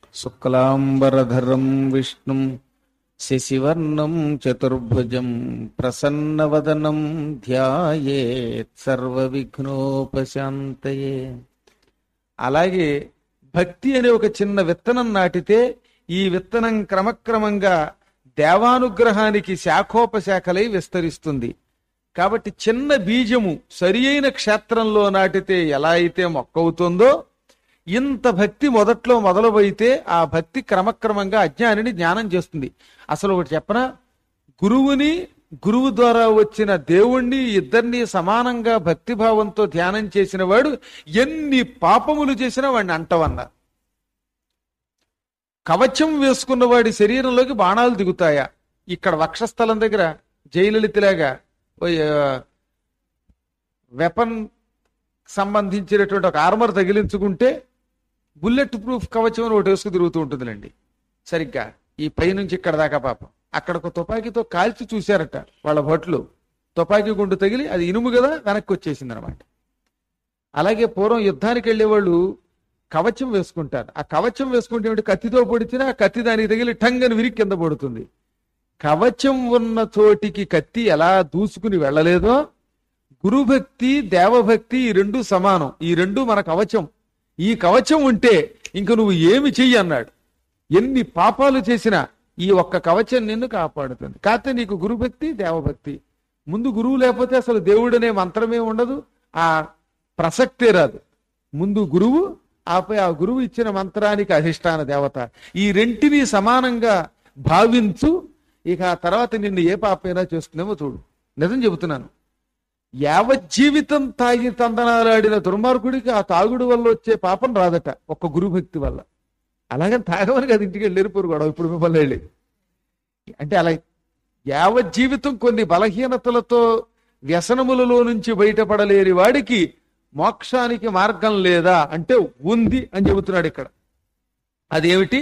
శుక్లాంబరధరం విష్ణుం శశివర్ణం చతుర్భుజం ప్రసన్నవదనం ధ్యాయేత్ సర్వవిఘ్నోపశాంతయే అలాగే భక్తి అనే ఒక చిన్న విత్తనం నాటితే ఈ విత్తనం క్రమక్రమంగా దేవానుగ్రహానికి శాఖోపశాఖలై విస్తరిస్తుంది కాబట్టి చిన్న బీజము సరి అయిన క్షేత్రంలో నాటితే ఎలా అయితే మొక్క అవుతుందో ఇంత భక్తి మొదట్లో మొదలుపోయితే ఆ భక్తి క్రమక్రమంగా అజ్ఞానిని జ్ఞానం చేస్తుంది అసలు ఒకటి చెప్పనా గురువుని గురువు ద్వారా వచ్చిన దేవుణ్ణి ఇద్దరిని సమానంగా భక్తిభావంతో ధ్యానం చేసిన వాడు ఎన్ని పాపములు చేసినా వాడిని అంటవన్నారు కవచం వేసుకున్న వాడి శరీరంలోకి బాణాలు దిగుతాయా ఇక్కడ వక్షస్థలం దగ్గర జయలలితలాగా వెపన్ సంబంధించినటువంటి ఒక ఆర్మర్ తగిలించుకుంటే బుల్లెట్ ప్రూఫ్ కవచం అని ఒకటి వేసుకు తిరుగుతూ ఉంటుందిలేండి సరిగ్గా ఈ పై నుంచి ఇక్కడ దాకా పాపం అక్కడ ఒక తుపాకీతో కాల్చి చూశారట వాళ్ళ భట్లు తుపాకీ గుండు తగిలి అది ఇనుము కదా వెనక్కి వచ్చేసింది అనమాట అలాగే పూర్వం యుద్ధానికి వెళ్ళేవాళ్ళు కవచం వేసుకుంటారు ఆ కవచం వేసుకుంటే ఏమిటి? కత్తితో పొడిచినా ఆ కత్తి దానికి తగిలి టంగని విరిగి కింద పడుతుంది కవచం ఉన్న చోటికి కత్తి ఎలా దూసుకుని వెళ్ళలేదో గురుభక్తి దేవభక్తి ఈ రెండు సమానం ఈ రెండు మన కవచం ఈ కవచం ఉంటే ఇంక నువ్వు ఏమి చెయ్యి అన్నాడు ఎన్ని పాపాలు చేసినా ఈ ఒక్క కవచం నిన్ను కాపాడుతుంది కాకపోతే నీకు గురుభక్తి దేవభక్తి ముందు గురువు లేకపోతే అసలు దేవుడనే మంత్రమే ఉండదు ఆ ప్రసక్తే రాదు ముందు గురువు ఆపై ఆ గురువు ఇచ్చిన మంత్రానికి అధిష్టాన దేవత ఈ రెంటిని సమానంగా భావించు ఇక ఆ తర్వాత నిన్ను ఏ పాపైనా చేస్తుందేమో చూడు నిజం చెబుతున్నాను యావజ్జీవితం తాగి తందనాలాడిన దుర్మార్గుడికి ఆ తాగుడు వల్ల వచ్చే పాపం రాదట ఒక్క గురుభక్తి వల్ల అలాగని తాగమని కదా ఇంటికి వెళ్ళారు పొరుగు గొడవ ఇప్పుడు మిమ్మల్ని వెళ్ళి అంటే అలా యావజ్జీవితం కొన్ని బలహీనతలతో వ్యసనములలో నుంచి బయటపడలేని వాడికి మోక్షానికి మార్గం లేదా అంటే ఉంది అని చెబుతున్నాడు ఇక్కడ అదేమిటి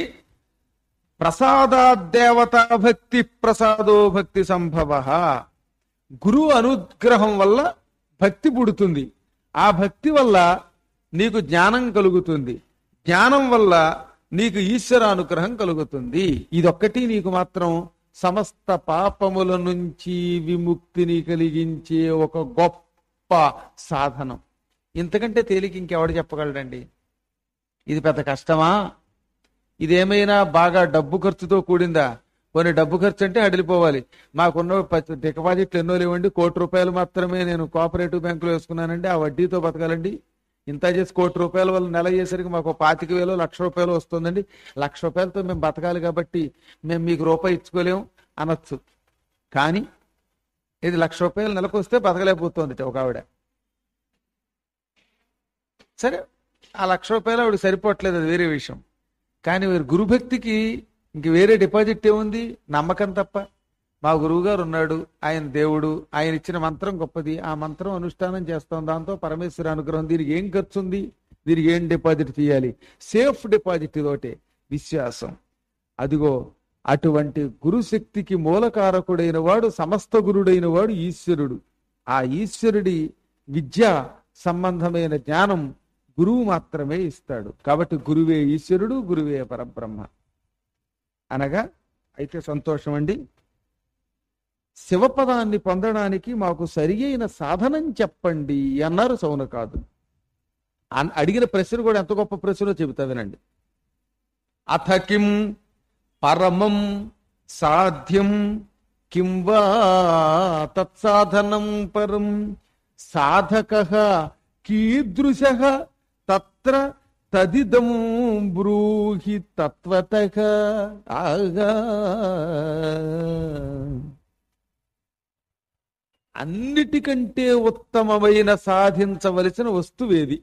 ప్రసాదాదేవతా భక్తి ప్రసాదో భక్తి సంభవ గురువు అనుగ్రహం వల్ల భక్తి పుడుతుంది ఆ భక్తి వల్ల నీకు జ్ఞానం కలుగుతుంది జ్ఞానం వల్ల నీకు ఈశ్వర అనుగ్రహం కలుగుతుంది ఇదొక్కటి నీకు మాత్రం సమస్త పాపముల నుంచి విముక్తిని కలిగించే ఒక గొప్ప సాధనం ఇంతకంటే తేలిక ఇంకెవడు చెప్పగలడండి ఇది పెద్ద కష్టమా ఇదేమైనా బాగా డబ్బు ఖర్చుతో కూడిందా కొన్ని డబ్బు ఖర్చు అంటే అడిలిపోవాలి మాకున్న ప- డిపాజిట్లు ఎన్నో లేవండి కోటి రూపాయలు మాత్రమే నేను కోఆపరేటివ్ బ్యాంకులో వేసుకున్నానండి ఆ వడ్డీతో బతకాలండి ఇంత చేసి కోటి రూపాయల వల్ల నెల అయ్యేసరికి మాకు పాతిక వేలు లక్ష రూపాయలు వస్తుందండి లక్ష రూపాయలతో మేము బతకాలి కాబట్టి మేము మీకు రూపాయి ఇచ్చుకోలేము అనొచ్చు కానీ ఇది లక్ష రూపాయలు నెలకు వస్తే బతకలేకపోతుంది ఒక ఆవిడ సరే ఆ లక్ష రూపాయలు ఆవిడ సరిపోవట్లేదు అది వేరే విషయం కానీ వీరి గురుభక్తికి ఇంక వేరే డిపాజిట్ ఏముంది నమ్మకం తప్ప మా గురువు గారు ఉన్నాడు ఆయన దేవుడు ఆయన ఇచ్చిన మంత్రం గొప్పది ఆ మంత్రం అనుష్ఠానం చేస్తాం దాంతో పరమేశ్వర అనుగ్రహం దీనికి ఏం ఖర్చు ఉంది దీనికి ఏం డిపాజిట్ చేయాలి సేఫ్ డిపాజిట్ ఇదోటే విశ్వాసం అదిగో అటువంటి గురుశక్తికి మూలకారకుడైన వాడు సమస్త గురుడైన వాడు ఈశ్వరుడు ఆ ఈశ్వరుడి విద్య సంబంధమైన జ్ఞానం గురువు మాత్రమే ఇస్తాడు కాబట్టి గురువే ఈశ్వరుడు గురువే పరబ్రహ్మ అనగా అయితే సంతోషం అండి శివపదాన్ని పొందడానికి మాకు సరి అయిన సాధనం చెప్పండి అన్నారు సౌనకాదు అన్- అడిగిన ప్రశ్న కూడా ఎంత గొప్ప ప్రశ్నో చెబుతా వినండి అథ కిం పరమం సాధ్యం కిం వా తత్సాధనం పరం సాధక కీదృశ తత్ర తదిదం బ్రూహి తత్వత ఆగా అన్నిటికంటే ఉత్తమమైన సాధించవలసిన వస్తువేది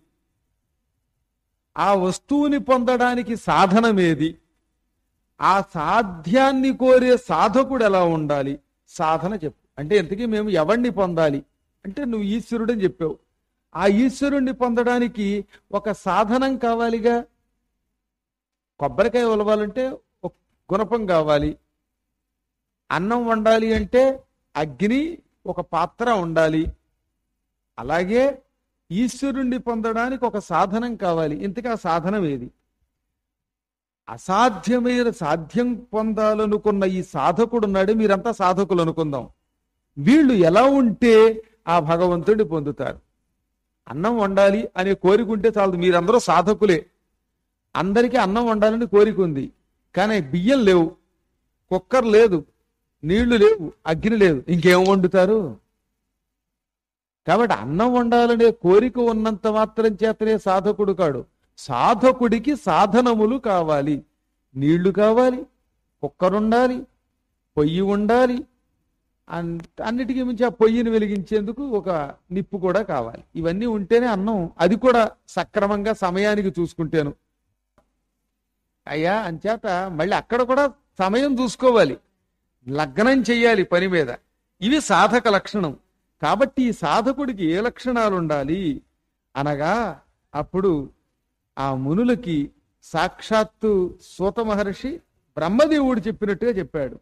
ఆ వస్తువుని పొందడానికి సాధనమేది ఆ సాధ్యాన్ని కోరే సాధకుడు ఎలా ఉండాలి సాధన చెప్పు అంటే ఇంతకీ మేము ఎవరిని పొందాలి అంటే నువ్వు ఈశ్వరుడని చెప్పావు ఆ ఈశ్వరుణ్ణి పొందడానికి ఒక సాధనం కావాలిగా కొబ్బరికాయ ఒలవాలంటే ఒక గుణపం కావాలి అన్నం వండాలి అంటే అగ్ని ఒక పాత్ర ఉండాలి అలాగే ఈశ్వరుణ్ణి పొందడానికి ఒక సాధనం కావాలి ఇంతకీ ఆ సాధనం ఏది అసాధ్యమైన సాధ్యం పొందాలనుకున్న ఈ సాధకుడు ఉన్నాడు మీరంతా సాధకులు అనుకుందాం వీళ్ళు ఎలా ఉంటే ఆ భగవంతుడిని పొందుతారు అన్నం వండాలి అనే కోరిక ఉంటే చాలదు మీరందరూ సాధకులే అందరికీ అన్నం వండాలని కోరిక ఉంది కానీ బియ్యం లేవు కుక్కర్ లేదు నీళ్లు లేవు అగ్ని లేదు ఇంకేం వండుతారు కాబట్టి అన్నం వండాలనే కోరిక ఉన్నంత మాత్రం చేతనే సాధకుడు కాడు సాధకుడికి సాధనములు కావాలి నీళ్లు కావాలి కుక్కర్ ఉండాలి పొయ్యి ఉండాలి అన్- అన్నిటికీ మించి ఆ పొయ్యిని వెలిగించేందుకు ఒక నిప్పు కూడా కావాలి ఇవన్నీ ఉంటేనే అన్నం అది కూడా సక్రమంగా సమయానికి చూసుకుంటేను అయ్యా అంచేత మళ్ళీ అక్కడ కూడా సమయం చూసుకోవాలి లగ్నం చెయ్యాలి పని మీద ఇవి సాధక లక్షణం కాబట్టి ఈ సాధకుడికి ఏ లక్షణాలు ఉండాలి అనగా అప్పుడు ఆ మునులకి సాక్షాత్తు సూత మహర్షి బ్రహ్మదేవుడు చెప్పినట్టుగా చెప్పాడు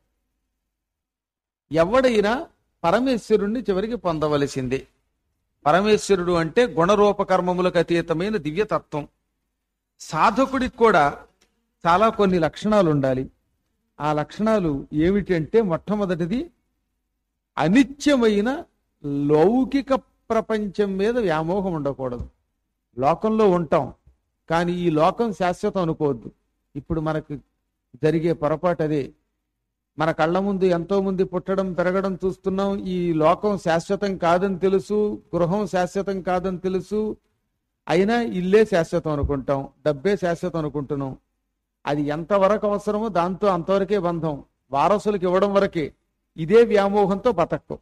ఎవడైనా పరమేశ్వరుణ్ణి చివరికి పొందవలసిందే పరమేశ్వరుడు అంటే గుణరూపకర్మములకు అతీతమైన దివ్యతత్వం సాధకుడికి కూడా చాలా కొన్ని లక్షణాలు ఉండాలి ఆ లక్షణాలు ఏమిటంటే మొట్టమొదటిది అనిత్యమైన లౌకిక ప్రపంచం మీద వ్యామోహం ఉండకూడదు లోకంలో ఉంటాం కానీ ఈ లోకం శాశ్వతం అనుకోవద్దు ఇప్పుడు మనకు జరిగే పొరపాటు అదే మన కళ్ళ ముందు ఎంతో మంది పుట్టడం పెరగడం చూస్తున్నాం ఈ లోకం శాశ్వతం కాదని తెలుసు గృహం శాశ్వతం కాదని తెలుసు అయినా ఇల్లే శాశ్వతం అనుకుంటాం డబ్బే శాశ్వతం అనుకుంటున్నాం అది ఎంతవరకు అవసరమో దాంతో అంతవరకే బంధం వారసులకు ఇవ్వడం వరకే ఇదే వ్యామోహంతో బతకం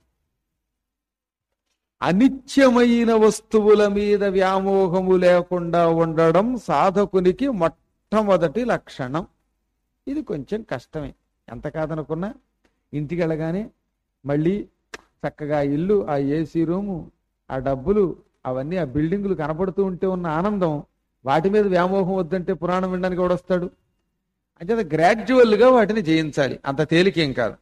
అనిత్యమైన వస్తువుల మీద వ్యామోహము లేకుండా ఉండడం సాధకునికి మొట్టమొదటి లక్షణం ఇది కొంచెం కష్టమే ఎంత కాదనుకున్నా ఇంటికి వెళ్ళగానే మళ్ళీ చక్కగా ఇల్లు ఆ ఏసీ రూము ఆ డబ్బులు అవన్నీ ఆ బిల్డింగులు కనపడుతూ ఉంటే ఉన్న ఆనందం వాటి మీద వ్యామోహం వద్దంటే పురాణం వినడానికి కూడా వస్తాడు అంటే గ్రాడ్యువల్ గా వాటిని జయించాలి అంత తేలికేం కాదు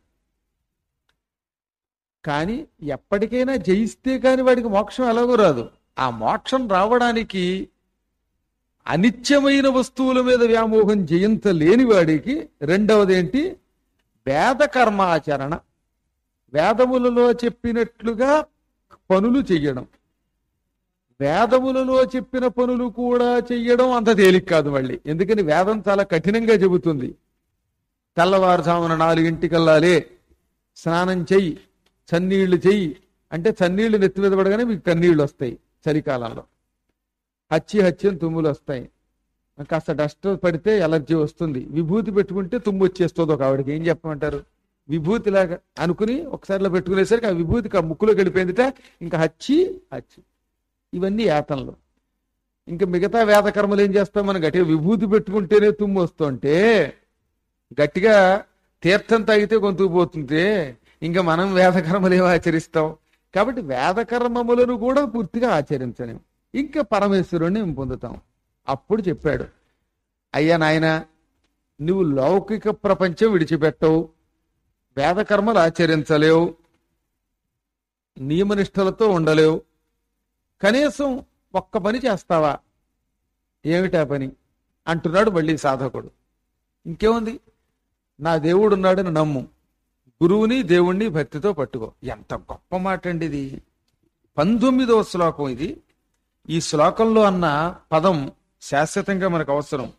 కానీ ఎప్పటికైనా జయిస్తే కానీ వాడికి మోక్షం ఎలాగో రాదు ఆ మోక్షం రావడానికి అనిత్యమైన వస్తువుల మీద వ్యామోహం జయించలేని వాడికి రెండవది ఏంటి వేద కర్మాచరణ వేదములలో చెప్పినట్లుగా పనులు చెయ్యడం వేదములలో చెప్పిన పనులు కూడా చెయ్యడం అంత తేలిక కాదు మళ్ళీ ఎందుకని వేదం చాలా కఠినంగా చెబుతుంది తెల్లవారుజామున నాలుగింటికల్లాలే స్నానం చెయ్యి చన్నీళ్లు చెయ్యి అంటే చన్నీళ్లు నెత్తి మీద పడగానే మీకు కన్నీళ్లు వస్తాయి చలికాలంలో హచ్చి హచ్చి తుమ్ములు వస్తాయి కాస్త డస్ట్ పడితే ఎలర్జీ వస్తుంది విభూతి పెట్టుకుంటే తుమ్ము వచ్చేస్తుంది ఒక ఆవిడకి ఏం చెప్పమంటారు విభూతి లాగా అనుకుని ఒకసారిలో పెట్టుకునేసరికి ఆ విభూతి ఆ ముక్కులో గడిపోయిందిట ఇంకా హచ్చి హచ్చి ఇవన్నీ యాతనలు ఇంకా మిగతా వేదకర్మలు ఏం చేస్తాం మనం గట్టిగా విభూతి పెట్టుకుంటేనే తుమ్ము వస్తుంటే గట్టిగా తీర్థం తాగితే గొంతుకు పోతుంటే ఇంకా మనం వేదకర్మలు ఏం ఆచరిస్తాం కాబట్టి వేదకర్మములను కూడా పూర్తిగా ఆచరించలేం ఇంకా పరమేశ్వరుణ్ణి మేము పొందుతాం అప్పుడు చెప్పాడు అయ్యా నాయన నువ్వు లౌకిక ప్రపంచం విడిచిపెట్టవు వేదకర్మలు ఆచరించలేవు నియమనిష్టలతో ఉండలేవు కనీసం ఒక్క పని చేస్తావా ఏమిటా పని అంటున్నాడు మళ్ళీ సాధకుడు ఇంకేముంది నా దేవుడు ఉన్నాడని నమ్ము గురువుని దేవుణ్ణి భక్తితో పట్టుకో ఎంత గొప్ప మాట అండి ఇది పంతొమ్మిదవ శ్లోకం ఇది ఈ శ్లోకంలో అన్న పదం శాశ్వతంగా మనకు అవసరం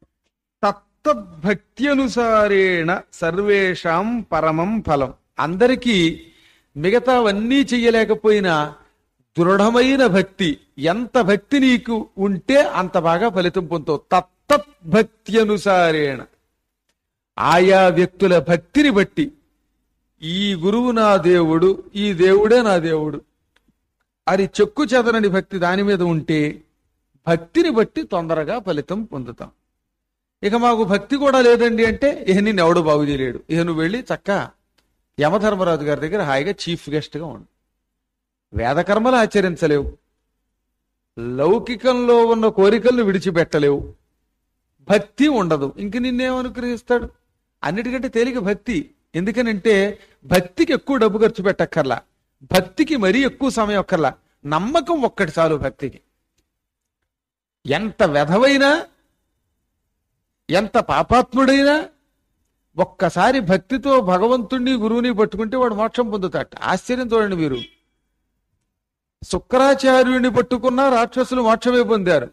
తత్తద్భక్త్యనుసారేణ సర్వేషాం పరమం ఫలం అందరికీ మిగతావన్నీ చెయ్యలేకపోయినా దృఢమైన భక్తి ఎంత భక్తి నీకు ఉంటే అంత బాగా ఫలితం పొందుతావు తత్తద్భక్త్యనుసారేణ ఆయా వ్యక్తుల భక్తిని బట్టి ఈ గురువు నా దేవుడు ఈ దేవుడే నా దేవుడు అది చెక్కు చెదరని భక్తి దాని మీద ఉంటే భక్తిని బట్టి తొందరగా ఫలితం పొందుతాం ఇక మాకు భక్తి కూడా లేదండి అంటే ఇహ నిన్ను ఎవడు బాగు చేయలేడు ఇహ నువ్వు వెళ్ళి చక్క యమధర్మరాజు గారి దగ్గర హాయిగా చీఫ్ గెస్ట్ గా ఉండు వేదకర్మలు ఆచరించలేవు లౌకికంలో ఉన్న కోరికలను విడిచిపెట్టలేవు భక్తి ఉండదు ఇంక నిన్నేం అనుగ్రహిస్తాడు అన్నిటికంటే తేలిక భక్తి ఎందుకనంటే భక్తికి ఎక్కువ డబ్బు ఖర్చు పెట్టక్కర్లా భక్తికి మరీ ఎక్కువ సమయం అక్కర్లా నమ్మకం ఒక్కటి చాలు భక్తికి ఎంత వెధవైనా ఎంత పాపాత్ముడైనా ఒక్కసారి భక్తితో భగవంతుణ్ణి గురువుని పట్టుకుంటే వాడు మోక్షం పొందుతాట ఆశ్చర్యం చూడండి మీరు శుక్రాచార్యుడిని పట్టుకున్న రాక్షసులు మోక్షమే పొందారు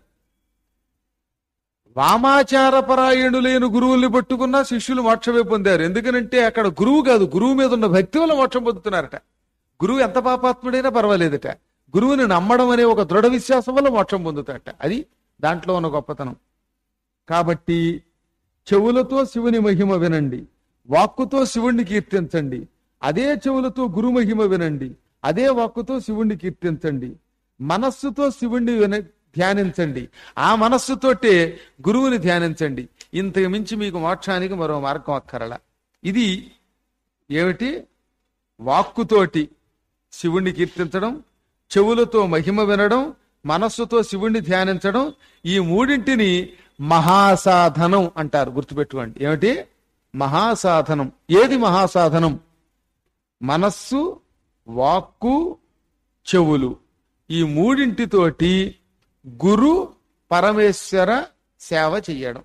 వామాచార పరాయణులైన గురువుల్ని పట్టుకున్న శిష్యులు మోక్షమే పొందారు ఎందుకనంటే అక్కడ గురువు కాదు గురువు మీద ఉన్న భక్తి వల్ల మోక్షం పొందుతున్నారట గురువు ఎంత పాపాత్ముడైనా పర్వాలేదట గురువుని నమ్మడం అనే ఒక దృఢ విశ్వాసం వల్ల మోక్షం పొందుతారట అది దాంట్లో ఉన్న గొప్పతనం కాబట్టి చెవులతో శివుని మహిమ వినండి వాక్కుతో శివుణ్ణి కీర్తించండి అదే చెవులతో గురు మహిమ వినండి అదే వాక్కుతో శివుణ్ణి కీర్తించండి మనస్సుతో శివుణ్ణి విన ధ్యానించండి ఆ మనస్సుతోటే గురువుని ధ్యానించండి ఇంతకు మించి మీకు మోక్షానికి మరో మార్గం అక్కరల ఇది ఏమిటి వాక్కుతోటి శివుణ్ణి కీర్తించడం చెవులతో మహిమ వినడం మనస్సుతో శివుణ్ణి ధ్యానించడం ఈ మూడింటిని మహాసాధనం అంటారు గుర్తుపెట్టుకోండి ఏమిటి మహాసాధనం ఏది మహాసాధనం మనస్సు వాక్కు చెవులు ఈ మూడింటితోటి గురు పరమేశ్వర సేవ చెయ్యడం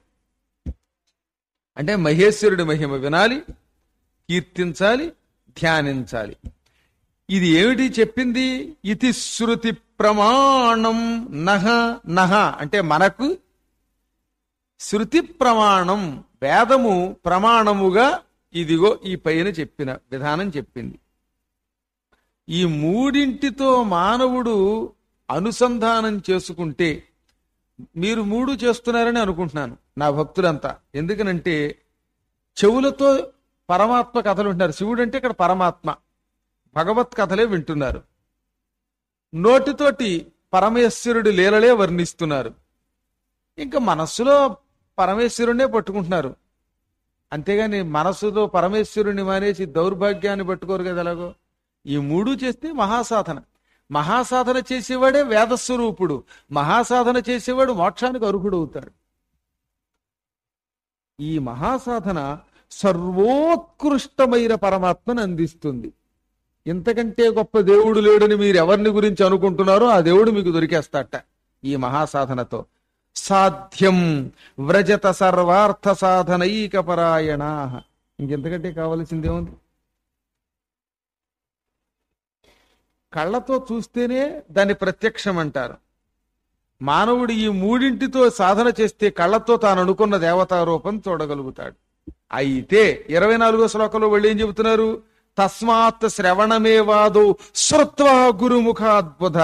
అంటే మహేశ్వరుడి మహిమ వినాలి కీర్తించాలి ధ్యానించాలి ఇది ఏమిటి చెప్పింది ఇతి శృతి ప్రమాణం నహ నహ అంటే మనకు శృతి ప్రమాణం వేదము ప్రమాణముగా ఇదిగో ఈ పైన చెప్పిన విధానం చెప్పింది ఈ మూడింటితో మానవుడు అనుసంధానం చేసుకుంటే మీరు మూడు చేస్తున్నారని అనుకుంటున్నాను నా భక్తులంతా ఎందుకనంటే చెవులతో పరమాత్మ కథలు వింటున్నారు శివుడు అంటే ఇక్కడ పరమాత్మ భగవత్ కథలే వింటున్నారు నోటితోటి పరమేశ్వరుడి లీలలే వర్ణిస్తున్నారు ఇంకా మనస్సులో పరమేశ్వరుణ్ణే పట్టుకుంటున్నారు అంతేగాని మనస్సులో పరమేశ్వరుని మానేసి దౌర్భాగ్యాన్ని పట్టుకోరు కదా ఎలాగో ఈ మూడు చేస్తే మహాసాధన మహాసాధన చేసేవాడే వేదస్వరూపుడు మహాసాధన చేసేవాడు మోక్షానికి అర్హుడు అవుతాడు ఈ మహాసాధన సర్వోత్కృష్టమైన పరమాత్మను అందిస్తుంది ఇంతకంటే గొప్ప దేవుడు లేడని మీరు ఎవరిని గురించి అనుకుంటున్నారో ఆ దేవుడు మీకు దొరికేస్తాట ఈ మహాసాధనతో సాధ్యం వ్రజత సర్వార్థ సాధనైక పరాయణ ఇంకెంతకంటే కావలసిందేముంది కళ్ళతో చూస్తేనే దాన్ని ప్రత్యక్షం అంటారు మానవుడు ఈ మూడింటితో సాధన చేస్తే కళ్ళతో తాను అనుకున్న దేవతా రూపం చూడగలుగుతాడు అయితే ఇరవై నాలుగో శ్లోకంలో వాళ్ళు ఏం చెబుతున్నారు తస్మాత్ శ్రవణమే వాదో శ్రుత్వా గురుముఖాద్భుత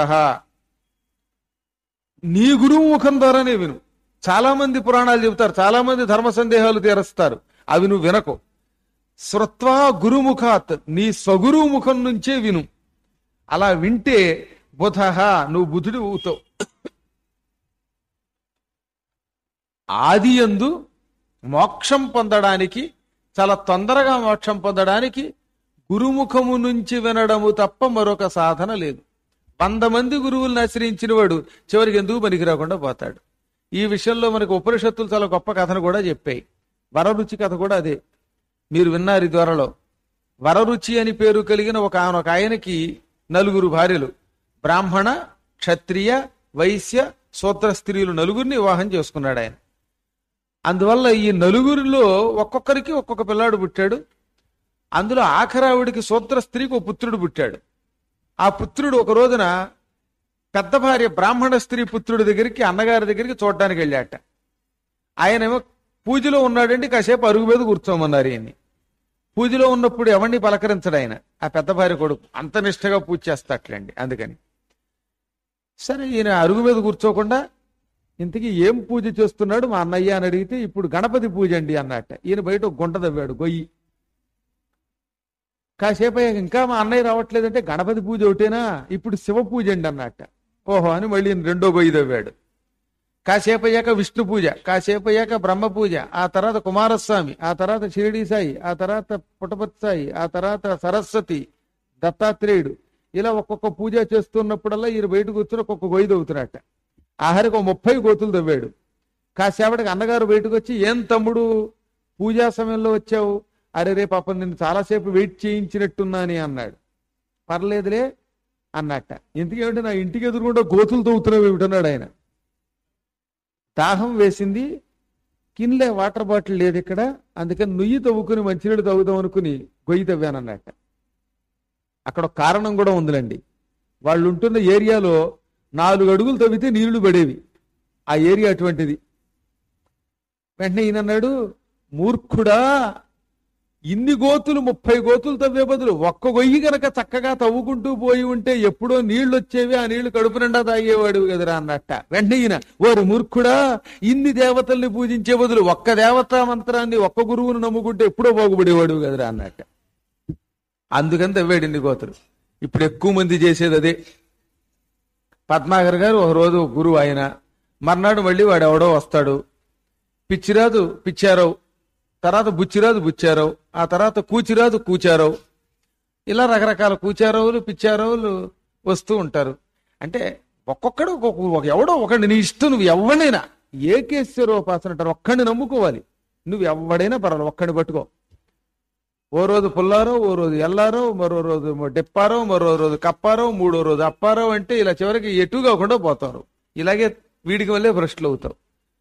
నీ గురువు ముఖం ద్వారానే విను చాలా మంది పురాణాలు చెబుతారు చాలా మంది ధర్మ సందేహాలు తీరుస్తారు అవి నువ్వు వినకు శ్రుత్వా గురుముఖాత్ నీ స్వగురువు ముఖం నుంచే విను అలా వింటే బుధ నువ్వు బుధుడు అవుతావు ఆది ఎందు మోక్షం పొందడానికి చాలా తొందరగా మోక్షం పొందడానికి గురుముఖము నుంచి వినడము తప్ప మరొక సాధన లేదు వంద మంది గురువులను ఆశ్రయించిన వాడు చివరికి ఎందుకు పనికి రాకుండా పోతాడు ఈ విషయంలో మనకు ఉపనిషత్తులు చాలా గొప్ప కథను కూడా చెప్పాయి వరరుచి కథ కూడా అదే మీరు విన్నారు ఈ ద్వారలో వరరుచి అని పేరు కలిగిన ఒక ఒక ఆయనకి నలుగురు భార్యలు బ్రాహ్మణ క్షత్రియ వైశ్య సూత్ర స్త్రీలు నలుగురిని వివాహం చేసుకున్నాడు ఆయన అందువల్ల ఈ నలుగురిలో ఒక్కొక్కరికి ఒక్కొక్క పిల్లాడు పుట్టాడు అందులో ఆఖరావిడికి సూత్ర స్త్రీకి ఒక పుత్రుడు పుట్టాడు ఆ పుత్రుడు ఒక రోజున పెద్ద భార్య బ్రాహ్మణ స్త్రీ పుత్రుడి దగ్గరికి అన్నగారి దగ్గరికి చూడడానికి వెళ్ళాట ఆయనేమో పూజలో ఉన్నాడండి కాసేపు అరుగు మీద కూర్చోమన్నారు ఈయన్ని పూజలో ఉన్నప్పుడు ఎవరిని పలకరించడు ఆయన ఆ పెద్ద భార్య కొడుకు అంత నిష్టగా పూజ చేస్తాట్లండి అందుకని సరే ఈయన అరుగు మీద కూర్చోకుండా ఇంతకీ ఏం పూజ చేస్తున్నాడు మా అన్నయ్య అని అడిగితే ఇప్పుడు గణపతి పూజ అండి అన్నట్ట ఈయన బయట ఒక గుంట తవ్వాడు గొయ్యి కాసేపు అయ్యాక ఇంకా మా అన్నయ్య రావట్లేదంటే గణపతి పూజ ఒకటేనా ఇప్పుడు శివ పూజ అండి అన్నట్ట ఓహో అని మళ్ళీ ఈయన రెండో గొయ్యి తవ్వాడు కాసేపు అయ్యాక విష్ణు పూజ కాసేపు అయ్యాక బ్రహ్మ పూజ ఆ తర్వాత కుమారస్వామి ఆ తర్వాత షిరిడి సాయి ఆ తర్వాత పుటపతి సాయి ఆ తర్వాత సరస్వతి దత్తాత్రేయుడు ఇలా ఒక్కొక్క పూజ చేస్తున్నప్పుడల్లా ఈయన బయట కూర్చొని ఒక్కొక్క గొయ్యి తవ్వుతున్నట్ట ఆఖరికి ఒక ముప్పై గోతులు తవ్వాడు కాసేపటికి అన్నగారు బయటకు వచ్చి ఏం తమ్ముడు పూజా సమయంలో వచ్చావు అరే రే పాపం నిన్ను చాలాసేపు వెయిట్ చేయించినట్టున్నాని అన్నాడు పర్లేదులే అన్నట్ట ఎందుకేమిటి నా ఇంటికి ఎదురుకుండా గోతులు తవ్వుతున్నావు ఏమిటన్నాడు ఆయన దాహం వేసింది కిన్లే వాటర్ బాటిల్ లేదు ఇక్కడ అందుకని నుయ్యి తవ్వుకుని మంచినీళ్ళు తవ్వుదాం అనుకుని గొయ్యి తవ్వానన్నట్ట అక్కడ ఒక కారణం కూడా ఉందిలేండి వాళ్ళు ఉంటున్న ఏరియాలో నాలుగు అడుగులు తవ్వితే నీళ్లు పడేవి ఆ ఏరియా అటువంటిది వెంటనే ఈయన అన్నాడు మూర్ఖుడా ఇన్ని గోతులు ముప్పై గోతులు తవ్వే బదులు ఒక్క గొయ్యి గనక చక్కగా తవ్వుకుంటూ పోయి ఉంటే ఎప్పుడో నీళ్లు వచ్చేవి ఆ నీళ్లు కడుపు నిండా తాగేవాడు కదరా అన్నట్ట వెంటనే ఈయన ఓరి మూర్ఖుడా ఇన్ని దేవతల్ని పూజించే బదులు ఒక్క దేవతా మంత్రాన్ని ఒక్క గురువును నమ్ముకుంటే ఎప్పుడో బాగుపడేవాడు కదరా అన్నట్ట అందుకని తవ్వాడు ఇన్ని గోతులు ఇప్పుడు ఎక్కువ మంది చేసేది అదే పద్మాగర్ గారు ఒక రోజు గురువు ఆయన మర్నాడు మళ్ళీ వాడు ఎవడో వస్తాడు పిచ్చిరాజు పిచ్చారావు తర్వాత బుచ్చిరాజు బుచ్చారావు ఆ తర్వాత కూచిరాజు కూచారావు ఇలా రకరకాల కూచారావులు పిచ్చారావులు వస్తూ ఉంటారు అంటే ఒక్కొక్కడు ఒక్కొక్క ఒక ఎవడో ఒకటి నీ ఇష్టం నువ్వు ఎవడైనా ఏకేశ్వరోపాసన అంటారు ఒక్కడిని నమ్ముకోవాలి నువ్వు ఎవడైనా పర్వాలేదు ఒక్కడిని పట్టుకో ఓ రోజు పుల్లారో ఓ రోజు ఎల్లారో మరో రోజు డెప్పారో మరో రోజు కప్పారో మూడో రోజు అప్పారో అంటే ఇలా చివరికి ఎటు కాకుండా పోతారు ఇలాగే వీడికి వల్లే భ్రష్టులు అవుతావు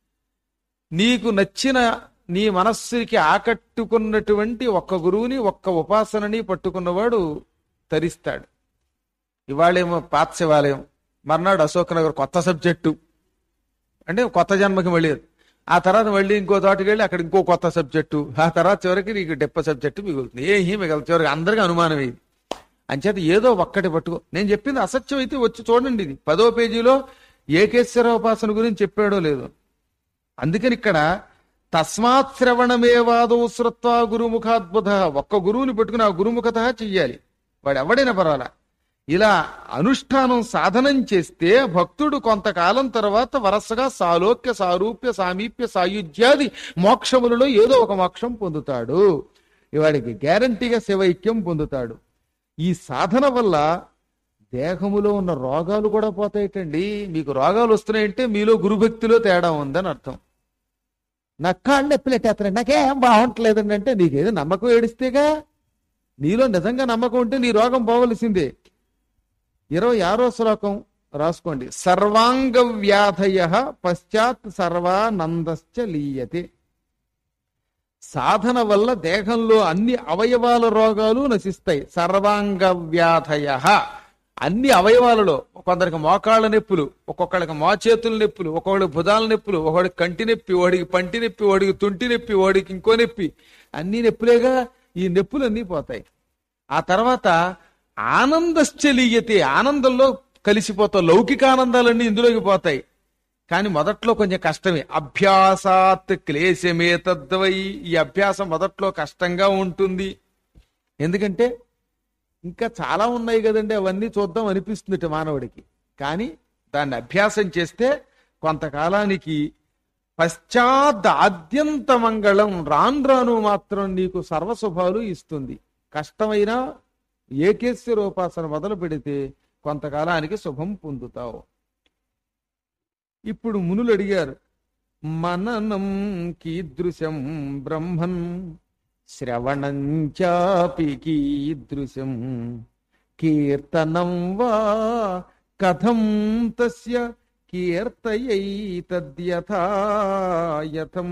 నీకు నచ్చిన నీ మనస్సుకి ఆకట్టుకున్నటువంటి ఒక్క గురువుని ఒక్క ఉపాసనని పట్టుకున్నవాడు తరిస్తాడు ఇవాళేమో పాత శివాలయం మర్నాడు అశోక్ నగర్ కొత్త సబ్జెక్టు అంటే కొత్త జన్మకి మళ్ళీ ఆ తర్వాత మళ్ళీ ఇంకో తోటకి వెళ్ళి అక్కడ ఇంకో కొత్త సబ్జెక్టు ఆ తర్వాత చివరికి నీకు డెప్ప సబ్జెక్టు మిగులుతుంది ఏమీ మిగలదు చివరికి అందరికీ అనుమానం ఇది అంచేత ఏదో ఒక్కటి పట్టుకో నేను చెప్పింది అసత్యం అయితే వచ్చి చూడండి ఇది పదో పేజీలో ఏకేశ్వర ఉపాసన గురించి చెప్పాడో లేదో అందుకని ఇక్కడ తస్మాత్ శ్రవణమేవాదో శ్రుత్వా గురుముఖాద్భుత ఒక్క గురువుని పెట్టుకుని ఆ గురుముఖత చెయ్యాలి వాడు ఎవడైనా పర్వాలా ఇలా అనుష్ఠానం సాధనం చేస్తే భక్తుడు కొంతకాలం తర్వాత వరసగా సాలోక్య సారూప్య సామీప్య సాయుధ్యాది మోక్షములలో ఏదో ఒక మోక్షం పొందుతాడు వాడికి గ్యారంటీగా శివైక్యం పొందుతాడు ఈ సాధన వల్ల దేహములో ఉన్న రోగాలు కూడా పోతాయిటండి మీకు రోగాలు వస్తున్నాయంటే మీలో గురుభక్తిలో తేడా ఉందని అర్థం నాకు కాళ్ళు నొప్పిలెట్టేస్తున్నాయి నాకేం బాగుంటలేదండి అంటే నీకేదో నమ్మకం ఏడిస్తేగా నీలో నిజంగా నమ్మకం ఉంటే నీ రోగం పోవలసిందే ఇరవై ఆరో శ్లోకం రాసుకోండి సర్వాంగ వ్యాధయ పశ్చాత్ సర్వానందశ్చ లీయతే సాధన వల్ల దేహంలో అన్ని అవయవాల రోగాలు నశిస్తాయి సర్వాంగ వ్యాధయ అన్ని అవయవాలలో కొందరికి మోకాళ్ళ నొప్పులు ఒక్కొక్కడికి మోచేతుల నొప్పులు ఒక్కొక్కడికి భుజాల నొప్పులు ఒకడికి కంటి నొప్పి వాడికి పంటి నొప్పి వాడికి తుంటి నొప్పి వాడికి ఇంకో నొప్పి అన్ని నొప్పులేగా ఈ నొప్పులు అన్నీ పోతాయి ఆ తర్వాత ఆనందశ్చలీయతే ఆనందంలో కలిసిపోతావు లౌకిక ఆనందాలన్నీ ఇందులోకి పోతాయి కానీ మొదట్లో కొంచెం కష్టమే అభ్యాసాత్ క్లేశమే తద్వై ఈ అభ్యాసం మొదట్లో కష్టంగా ఉంటుంది ఎందుకంటే ఇంకా చాలా ఉన్నాయి కదండి అవన్నీ చూద్దాం అనిపిస్తుంది మానవుడికి కానీ దాన్ని అభ్యాసం చేస్తే కొంతకాలానికి పశ్చాత్ ఆద్యంత మంగళం రాను రాను మాత్రం నీకు సర్వశుభాలు ఇస్తుంది కష్టమైన ఏకేశ్వరోపాసన మొదలు పెడితే కొంతకాలానికి శుభం పొందుతావు ఇప్పుడు మునులు అడిగారు మననం కీదృశం బ్రహ్మన్ శ్రవణం చాపి కీదృశం కీర్తనం వా కథం తస్య కీర్తయై తద్యథాయథం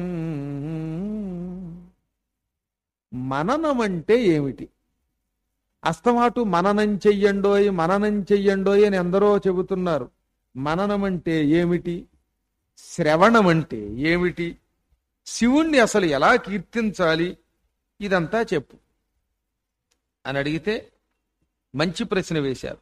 మననం అంటే ఏమిటి అస్తమాటు మననం చెయ్యండోయ్ మననం చెయ్యండోయ్ అని ఎందరో చెబుతున్నారు మననం అంటే ఏమిటి శ్రవణం అంటే ఏమిటి శివుణ్ణి అసలు ఎలా కీర్తించాలి ఇదంతా చెప్పు అని అడిగితే మంచి ప్రశ్న వేశారు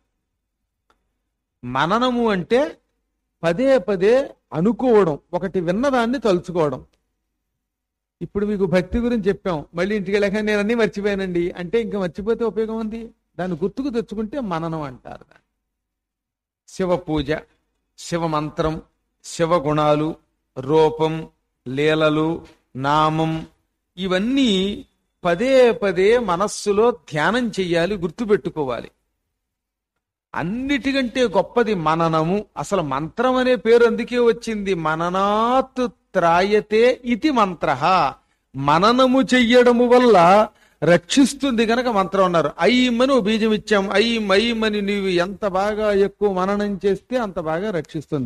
మననము అంటే పదే పదే అనుకోవడం ఒకటి విన్నదాన్ని తలుచుకోవడం ఇప్పుడు మీకు భక్తి గురించి చెప్పాం మళ్ళీ ఇంటికి వెళ్ళాక నేను అన్ని మర్చిపోయానండి అంటే ఇంకా మర్చిపోతే ఉపయోగం ఉంది దాన్ని గుర్తుకు తెచ్చుకుంటే మననం అంటారు దాన్ని శివ పూజ శివ మంత్రం శివ గుణాలు రూపం లీలలు నామం ఇవన్నీ పదే పదే మనస్సులో ధ్యానం చెయ్యాలి గుర్తుపెట్టుకోవాలి అన్నిటికంటే గొప్పది మననము అసలు మంత్రం అనే పేరు అందుకే వచ్చింది మననాత్ త్రాయతే ఇది మంత్ర మననము చెయ్యడము వల్ల రక్షిస్తుంది గనక మంత్రం అన్నారు అయ్యమని ఓ బీజం ఇచ్చాం అయ్యం అయ్యమని నీవు ఎంత బాగా ఎక్కువ మననం చేస్తే అంత బాగా రక్షిస్తుంది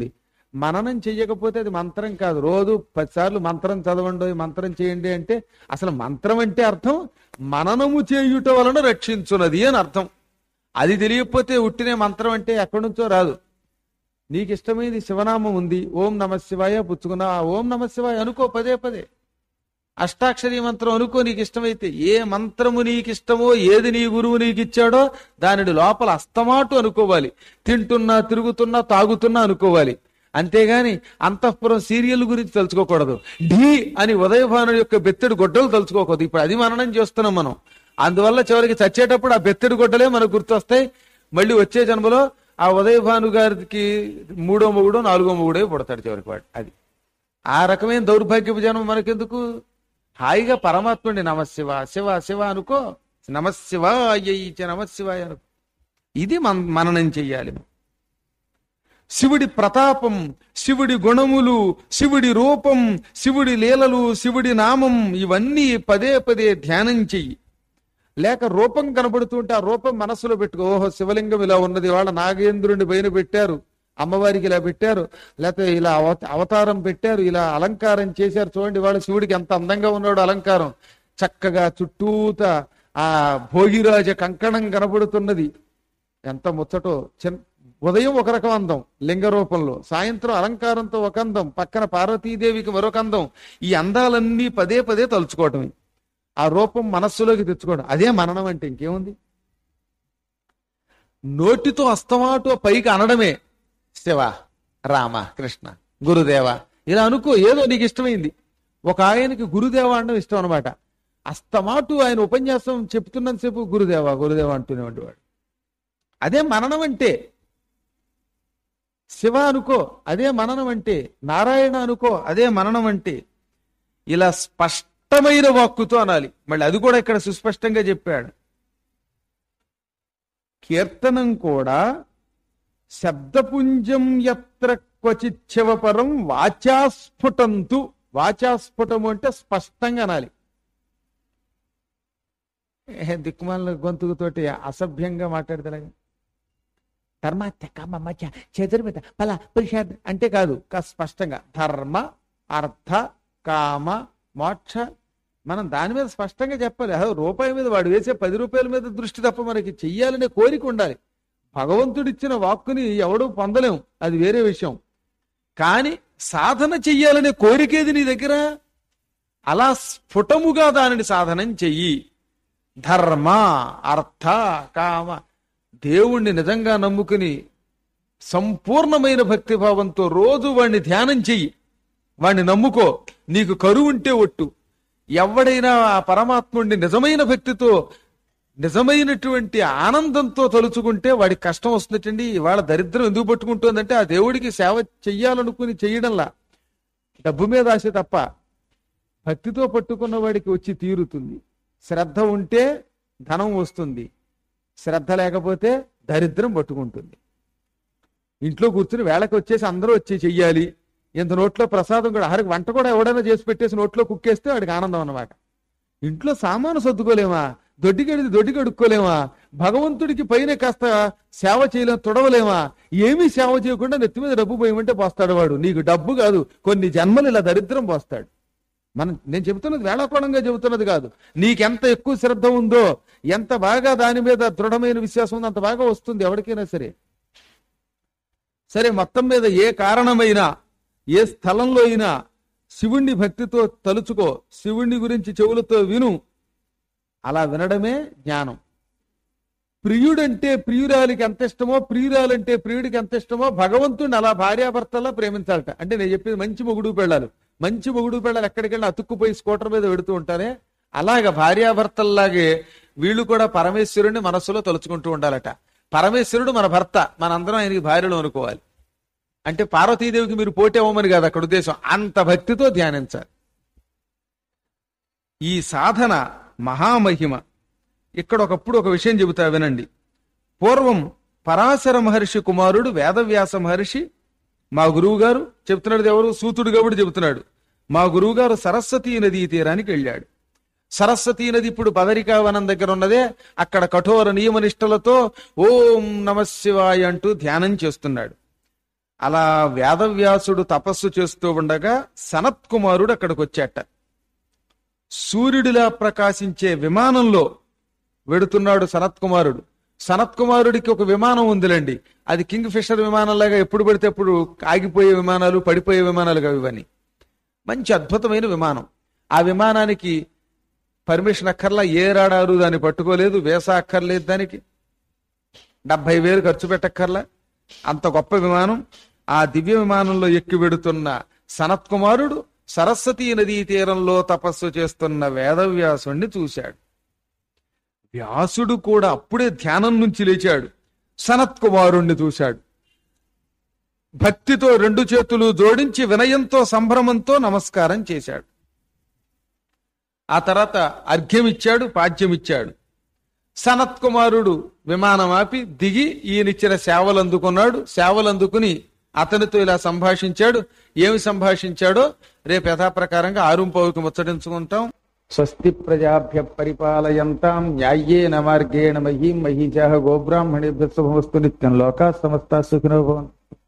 మననం చెయ్యకపోతే అది మంత్రం కాదు రోజు పదిసార్లు మంత్రం చదవండి మంత్రం చేయండి అంటే అసలు మంత్రం అంటే అర్థం మననము చేయుట వలన రక్షించున్నది అని అర్థం అది తెలియకపోతే ఉట్టినే మంత్రం అంటే ఎక్కడి నుంచో రాదు నీకు ఇష్టమైనది శివనామం ఉంది ఓం నమ శివాయ పుచ్చుకున్నా ఆ ఓం నమ శివాయ అనుకో పదే పదే అష్టాక్షరి మంత్రం అనుకో నీకు ఇష్టమైతే ఏ మంత్రము నీకు ఇష్టమో ఏది నీ గురువు నీకు ఇచ్చాడో దానిని లోపల అస్తమాటు అనుకోవాలి తింటున్నా తిరుగుతున్నా తాగుతున్నా అనుకోవాలి అంతేగాని అంతఃపురం సీరియల్ గురించి తలుచుకోకూడదు ఢీ అని ఉదయభాను యొక్క బెత్తడి గొడ్డలు తలుచుకోకూడదు ఇప్పుడు అది మననం చేస్తున్నాం మనం అందువల్ల చివరికి చచ్చేటప్పుడు ఆ బెత్తడి గొడ్డలే మనకు గుర్తొస్తాయి మళ్ళీ వచ్చే జన్మలో ఆ ఉదయభాను గారికి మూడో మొగుడో నాలుగో మొగుడో పుడతాడు చివరికి వాడు అది ఆ రకమైన దౌర్భాగ్యపు జనం మనకెందుకు హాయిగా పరమాత్ముడి నమశివ శివ శివ అనుకో నమశివాయ నమశివాయ అనుకో ఇది మన మననం చెయ్యాలి శివుడి ప్రతాపం శివుడి గుణములు శివుడి రూపం శివుడి లీలలు శివుడి నామం ఇవన్నీ పదే పదే ధ్యానం చెయ్యి లేక రూపం కనబడుతుంటే ఆ రూపం మనసులో పెట్టుకో ఓహో శివలింగం ఇలా ఉన్నది వాళ్ళ నాగేంద్రుని పైన పెట్టారు అమ్మవారికి ఇలా పెట్టారు లేకపోతే ఇలా అవత అవతారం పెట్టారు ఇలా అలంకారం చేశారు చూడండి వాళ్ళ శివుడికి ఎంత అందంగా ఉన్నాడు అలంకారం చక్కగా చుట్టూత ఆ భోగిరాజ కంకణం కనబడుతున్నది ఎంత ముచ్చటో చిన్ ఉదయం ఒక రకం అందం లింగ రూపంలో సాయంత్రం అలంకారంతో ఒక అందం పక్కన పార్వతీదేవికి మరొక అందం ఈ అందాలన్నీ పదే పదే తలుచుకోవటమే ఆ రూపం మనస్సులోకి తెచ్చుకోవడం అదే మననం అంటే ఇంకేముంది నోటితో అస్తమాటు పైకి అనడమే శివ రామ కృష్ణ గురుదేవ ఇలా అనుకో ఏదో నీకు ఇష్టమైంది ఒక ఆయనకి గురుదేవ అనడం ఇష్టం అనమాట అస్తమాటు ఆయన ఉపన్యాసం చెప్తున్నంతసేపు గురుదేవ గురుదేవ అంటూనేవాడు వాడు అదే మననం అంటే శివ అనుకో అదే మననం అంటే నారాయణ అనుకో అదే మననం అంటే ఇలా స్పష్టమైన వాక్కుతో అనాలి మళ్ళీ అది కూడా ఇక్కడ సుస్పష్టంగా చెప్పాడు కీర్తనం కూడా శబ్దపుంజం ఎత్ర క్వచిత్ శివపరం వాచాస్ఫుటంతు వాచాస్ఫుటము అంటే స్పష్టంగా అనాలి ఏ దిక్కుమాల గొంతుకుతోటి అసభ్యంగా మాట్లాడతలేగా ధర్మాత్య కామ మధ్య చతుర్మిత ఫల పురుషార్థ అంటే కాదు కా స్పష్టంగా ధర్మ అర్థ కామ మోక్ష మనం దాని మీద స్పష్టంగా చెప్పాలి అదే రూపాయి మీద వాడు వేసే పది రూపాయల మీద దృష్టి తప్ప మనకి చెయ్యాలనే కోరిక ఉండాలి భగవంతుడిచ్చిన వాక్కుని ఎవడూ పొందలేం అది వేరే విషయం కానీ సాధన చెయ్యాలనే కోరికేది నీ దగ్గర అలా స్ఫుటముగా దానిని సాధనం చెయ్యి ధర్మ అర్థ కామ దేవుణ్ణి నిజంగా నమ్ముకుని సంపూర్ణమైన భక్తిభావంతో రోజు వాణ్ణి ధ్యానం చెయ్యి వాణ్ణి నమ్ముకో నీకు కరువు ఉంటే ఒట్టు ఎవడైనా ఆ పరమాత్ముడిని నిజమైన భక్తితో నిజమైనటువంటి ఆనందంతో తలుచుకుంటే వాడికి కష్టం వస్తుందటండి ఇవాళ దరిద్రం ఎందుకు పట్టుకుంటుందంటే ఆ దేవుడికి సేవ చెయ్యాలనుకుని చెయ్యడంలా డబ్బు మీద ఆశ తప్ప భక్తితో పట్టుకున్న వాడికి వచ్చి తీరుతుంది శ్రద్ధ ఉంటే ధనం వస్తుంది శ్రద్ధ లేకపోతే దరిద్రం పట్టుకుంటుంది ఇంట్లో కూర్చుని వేళకి వచ్చేసి అందరూ వచ్చి చెయ్యాలి ఇంత నోట్లో ప్రసాదం కూడా ఆరికి వంట కూడా ఎవడైనా చేసి పెట్టేసి నోట్లో కుక్కేస్తే వాడికి ఆనందం అన్నమాట ఇంట్లో సామాను సర్దుకోలేమా దొడ్డిగడిది దొడ్డి కడుక్కోలేమా భగవంతుడికి పైన కాస్త సేవ చేయలేం తుడవలేమా ఏమీ సేవ చేయకుండా నెత్తి మీద డబ్బు పోయమంటే పోస్తాడు వాడు నీకు డబ్బు కాదు కొన్ని జన్మలు ఇలా దరిద్రం పోస్తాడు మనం నేను చెబుతున్నది వేళాకోళంగా చెబుతున్నది కాదు నీకెంత ఎక్కువ శ్రద్ధ ఉందో ఎంత బాగా దాని మీద దృఢమైన విశ్వాసం ఉందో అంత బాగా వస్తుంది ఎవరికైనా సరే సరే మొత్తం మీద ఏ కారణమైనా ఏ స్థలంలో అయినా శివుణ్ణి భక్తితో తలుచుకో శివుణ్ణి గురించి చెవులతో విను అలా వినడమే జ్ఞానం ప్రియుడంటే ప్రియురాలికి ఎంత ఇష్టమో ప్రియురాలంటే ప్రియుడికి ఎంత ఇష్టమో భగవంతుడిని అలా భార్యాభర్తలా ప్రేమించాలట అంటే నేను చెప్పింది మంచి మొగుడు పెళ్ళాలి మంచి మొగుడు పెళ్ళాలి ఎక్కడికి వెళ్ళి అతుక్కుపోయి స్కూటర్ మీద పెడుతూ ఉంటారే అలాగ భార్యాభర్తల్లాగే వీళ్ళు కూడా పరమేశ్వరుని మనస్సులో తలుచుకుంటూ ఉండాలట పరమేశ్వరుడు మన భర్త మనందరం ఆయనకి భార్యలు అనుకోవాలి అంటే పార్వతీదేవికి మీరు పోటీ అవ్వమని కాదు అక్కడ ఉద్దేశం అంత భక్తితో ధ్యానించాలి ఈ సాధన మహామహిమ ఇక్కడ ఒకప్పుడు ఒక విషయం చెబుతా వినండి పూర్వం పరాశర మహర్షి కుమారుడు వేదవ్యాస మహర్షి మా గురువు గారు చెప్తున్నాడు ఎవరు సూతుడు గౌడు చెబుతున్నాడు మా గురువు గారు సరస్వతీ నదీ తీరానికి వెళ్ళాడు సరస్వతీ నది ఇప్పుడు బదరికావనం దగ్గర ఉన్నదే అక్కడ కఠోర నియమ నిష్టలతో ఓం నమ శివాయ అంటూ ధ్యానం చేస్తున్నాడు అలా వేదవ్యాసుడు తపస్సు చేస్తూ ఉండగా సనత్ కుమారుడు అక్కడికి వచ్చాట సూర్యుడిలా ప్రకాశించే విమానంలో వెడుతున్నాడు సనత్ కుమారుడు సనత్ కుమారుడికి ఒక విమానం ఉందిలేండి అది కింగ్ ఫిషర్ విమానంలాగా ఎప్పుడు పడితే అప్పుడు ఆగిపోయే విమానాలు పడిపోయే విమానాలు కావు ఇవన్నీ మంచి అద్భుతమైన విమానం ఆ విమానానికి పర్మిషన్ అక్కర్లా ఏ రాడారు దాన్ని పట్టుకోలేదు వేసా అక్కర్లేదు దానికి డెబ్బై వేలు ఖర్చు పెట్టక్కర్లా అంత గొప్ప విమానం ఆ దివ్య విమానంలో ఎక్కి వెడుతున్న సనత్ కుమారుడు సరస్వతీ నదీ తీరంలో తపస్సు చేస్తున్న వేదవ్యాసుణ్ణి చూశాడు వ్యాసుడు కూడా అప్పుడే ధ్యానం నుంచి లేచాడు సనత్ కుమారుణ్ణి చూశాడు భక్తితో రెండు చేతులు జోడించి వినయంతో సంభ్రమంతో నమస్కారం చేశాడు ఆ తర్వాత అర్ఘ్యమిచ్చాడు పాద్యమిచ్చాడు సనత్ కుమారుడు విమానం ఆపి దిగి ఈయనిచ్చిన సేవలు అందుకున్నాడు సేవలు అందుకుని అతనితో ఇలా సంభాషించాడు ఏమి సంభాషించాడో రేపు యథాప్రకారంగా ఆరుంపవుకి ముచ్చటించుకుంటాం స్వస్తి ప్రజాభ్య పరిపాలయంతాం న్యాయేన మార్గేణ మహీం మహీజాహ గోబ్రాహ్మణేభ్య శుభమస్తు నిత్యం లోకా సమస్త సుఖినో భవంతు